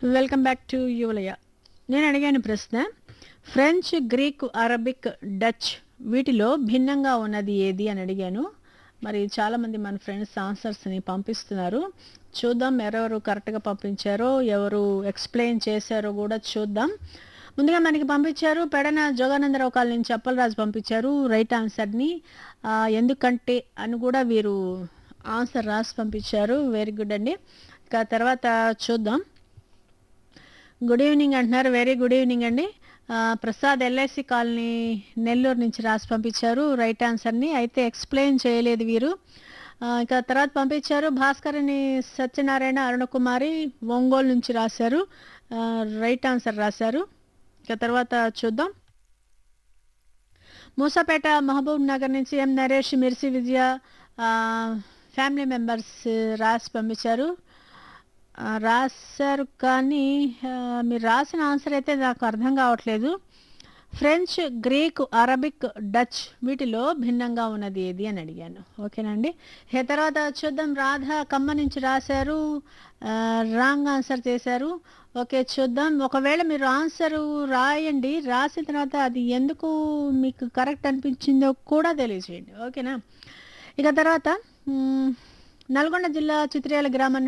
welcome back to యువలయ నేను అడిగాను ప్రశ్న ఫ్రెంచ్ గ్రీక్ అరబిక్ డచ్ వీటిలో భిన్నంగా ఉన్నది ఏది అని అడిగాను మరి చాలామంది మన ఫ్రెండ్స్ ఆన్సర్స్ని పంపిస్తున్నారు చూద్దాం ఎవరెవరు కరెక్ట్గా పంపించారో ఎవరు ఎక్స్ప్లెయిన్ చేశారో కూడా చూద్దాం ముందుగా మనకి పంపించారు పెడన జోగానందరావు కాలనీ నుంచి అప్పలరాజు పంపించారు రైట్ ఆన్సర్ని ఆ, ఎందుకంటే అని కూడా వీరు ఆన్సర్ రాసి పంపించారు వెరీ గుడ్ అండి ఇక తర్వాత చూద్దాం గుడ్ ఈవినింగ్ అంటున్నారు వెరీ గుడ్ ఈవినింగ్ అండి ఆ, ప్రసాద్ ఎల్ఐసి కాలనీ నెల్లూరు నుంచి రాసి పంపించారు రైట్ ఆన్సర్ని అయితే ఎక్స్ప్లెయిన్ చేయలేదు వీరు ఆ, ఇక తర్వాత పంపించారు భాస్కర్ని సత్యనారాయణ అరుణకుమారి ఒంగోలు నుంచి రాశారు ఆ, రైట్ ఆన్సర్ రాశారు ఇక తర్వాత చూద్దాం మూసాపేట మహబూబ్ నగర్ నుంచి ఎం నరేష్ మిర్సి విజయ ఆ, ఫ్యామిలీ మెంబర్స్ రాసి పంపించారు ఆ, రాశారు కానీ ఆ, మీరు రాసిన ఆన్సర్ అయితే నాకు అర్థం కావట్లేదు ఫ్రెంచ్ గ్రీక్ అరబిక్ డచ్ వీటిలో భిన్నంగా ఉన్నది ఏది అని అడిగాను ఓకేనండి ఏ తర్వాత చూద్దాం రాధ కమ్మ నుంచి రాశారు రాంగ్ ఆన్సర్ చేశారు ఓకే చూద్దాం ఒకవేళ మీరు ఆన్సర్ రాయండి రాసిన తర్వాత అది ఎందుకు మీకు కరెక్ట్ అనిపించిందో కూడా తెలియజేయండి ఓకేనా ఇక తర్వాత మ్, నల్గొండ జిల్లా చిత్రేల గ్రామం